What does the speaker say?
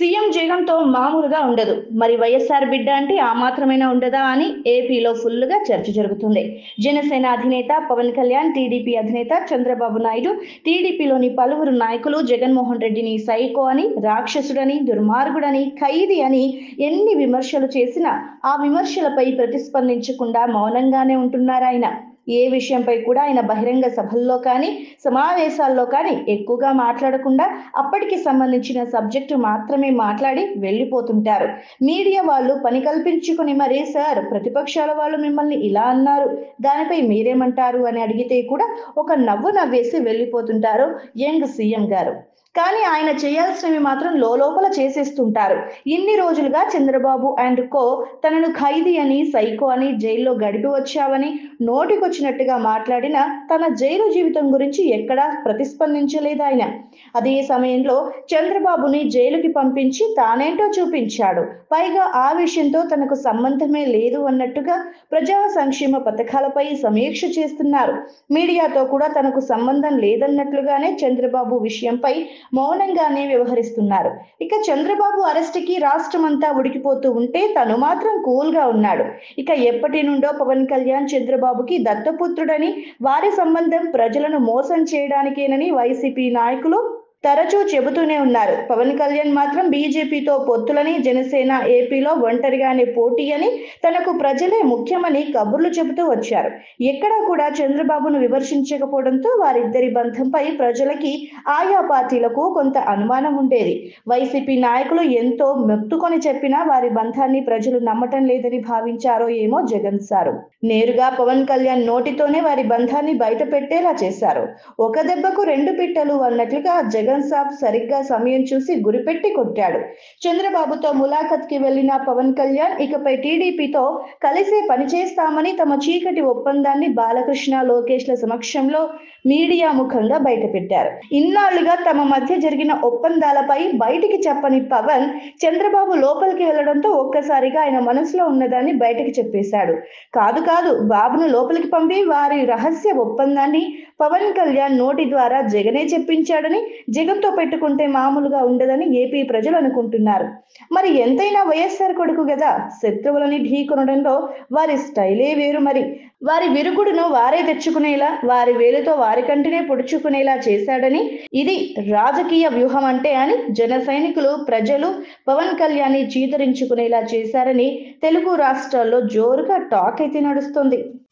CM Jagan తో మామూలుగా ఉండదు మరి వైఎస్ఆర్ బిడ్డ అంటే ఆ మాత్రమైనా ఉండదా అని ఏపీలో ఫుల్గా చర్చ జరుగుతుంది జనసేన అధినేత పవన్ కళ్యాణ్ టీడీపీ అధినేత చంద్రబాబు నాయుడు టీడీపీలోని పలువురు నాయకులు జగన్మోహన్ రెడ్డిని సైకో అని రాక్షసుడని దుర్మార్గుడని ఖైదీ అని ఎన్ని విమర్శలు చేసినా ఆ విమర్శలపై ప్రతిస్పందించకుండా మౌనంగానే ఉంటున్నారాయన ఏ విషయంపై కూడా ఆయన బహిరంగ సభల్లో కానీ సమావేశాల్లో కానీ ఎక్కువగా మాట్లాడకుండా అప్పటికి సంబంధించిన సబ్జెక్టు మాత్రమే మాట్లాడి వెళ్ళిపోతుంటారు మీడియా వాళ్ళు పని కల్పించుకుని మరి సార్ ప్రతిపక్షాల వాళ్ళు మిమ్మల్ని ఇలా అన్నారు దానిపై మీరేమంటారు అని అడిగితే కూడా ఒక నవ్వు నవ్వేసి వెళ్ళిపోతుంటారు యంగ్ సీఎం గారు కానీ ఆయన చేయాల్సినవి మాత్రం లోపల చేసేస్తుంటారు ఇన్ని రోజులుగా చంద్రబాబు అండ్ కో తనను ఖైదీ అని సైకో అని జైల్లో గడిపి వచ్చావని నోటికొచ్చినట్టుగా మాట్లాడిన తన జైలు జీవితం గురించి ఎక్కడా ప్రతిస్పందించలేదు ఆయన అదే సమయంలో చంద్రబాబుని జైలుకి పంపించి తానేంటో చూపించాడు పైగా ఆ విషయంతో తనకు సంబంధమే లేదు అన్నట్టుగా ప్రజా సంక్షేమ పథకాలపై సమీక్ష చేస్తున్నారు మీడియాతో కూడా తనకు సంబంధం లేదన్నట్లుగానే చంద్రబాబు విషయంపై మౌనంగానే వ్యవహరిస్తున్నారు ఇక చంద్రబాబు అరెస్ట్కి రాష్ట్రమంతా ఉడికిపోతూ ఉంటే తను మాత్రం కూల్గా ఉన్నాడు ఇక ఎప్పటి నుండో పవన్ కళ్యాణ్ చంద్రబాబుకి దత్తపుత్రుడని వారి సంబంధం ప్రజలను మోసం చేయడానికేనని వైసీపీ నాయకులు తరచూ చెబుతూనే ఉన్నారు పవన్ కళ్యాణ్ మాత్రం బీజేపీతో పొత్తులని జనసేన ఏపీలో ఒంటరిగానే పోటీ అని తనకు ప్రజలే ముఖ్యమని కబుర్లు చెబుతూ వచ్చారు ఎక్కడా కూడా చంద్రబాబును విమర్శించకపోవడంతో వారిద్దరి బంధంపై ప్రజలకి ఆయా పార్టీలకు కొంత అనుమానం ఉండేది వైసీపీ నాయకులు ఎంతో మొత్తుకొని చెప్పినా వారి బంధాన్ని ప్రజలు నమ్మటం లేదని భావించారో ఏమో జగన్ సారు నేరుగా పవన్ కళ్యాణ్ నోటితోనే వారి బంధాన్ని బయట పెట్టేలా చేశారు ఒక దెబ్బకు రెండు పిట్టలు అన్నట్లుగా జగన్ సాబ్ సరిగ్గా సమయం చూసి గురిపెట్టి కొట్టాడు చంద్రబాబుతో ములాఖత్ కి వెళ్లిన పవన్ కళ్యాణ్ ఇకపై టీడీపీతో కలిసే పనిచేస్తామని తమ చీకటి ఒప్పందాన్ని బాలకృష్ణ లోకేష్ల సమక్షంలో మీడియా ముఖంగా బయటపెట్టారు ఇన్నాళ్లుగా తమ మధ్య జరిగిన ఒప్పందాలపై బయటికి చెప్పని పవన్ చంద్రబాబు లోపలికి వెళ్లడంతో ఒక్కసారిగా ఆయన మనసులో ఉన్నదాన్ని బయటకు చెప్పేశాడు కాదు కాదు బాబును లోపలికి పంపి వారి రహస్య ఒప్పందాన్ని పవన్ కళ్యాణ్ నోటి ద్వారా జగనే చెప్పించాడని జగన్తో పెట్టుకుంటే మామూలుగా ఉండదని ఏపీ ప్రజలు అనుకుంటున్నారు మరి ఎంతైనా వైఎస్ఆర్ కొడుకు కదా శత్రువులని ఢీకొనడంలో వారి స్టైలే వేరు మరి వారి విరుగుడును వారే తెచ్చుకునేలా వారి వేలుతో వారి కంటినే పొడుచుకునేలా చేశాడని ఇది రాజకీయ వ్యూహం అంటే అని జన సైనికులు ప్రజలు పవన్ కళ్యాణ్ చీదరించుకునేలా చేశారని తెలుగు రాష్ట్రాల్లో జోరుగా టాక్ అయితే నడుస్తుంది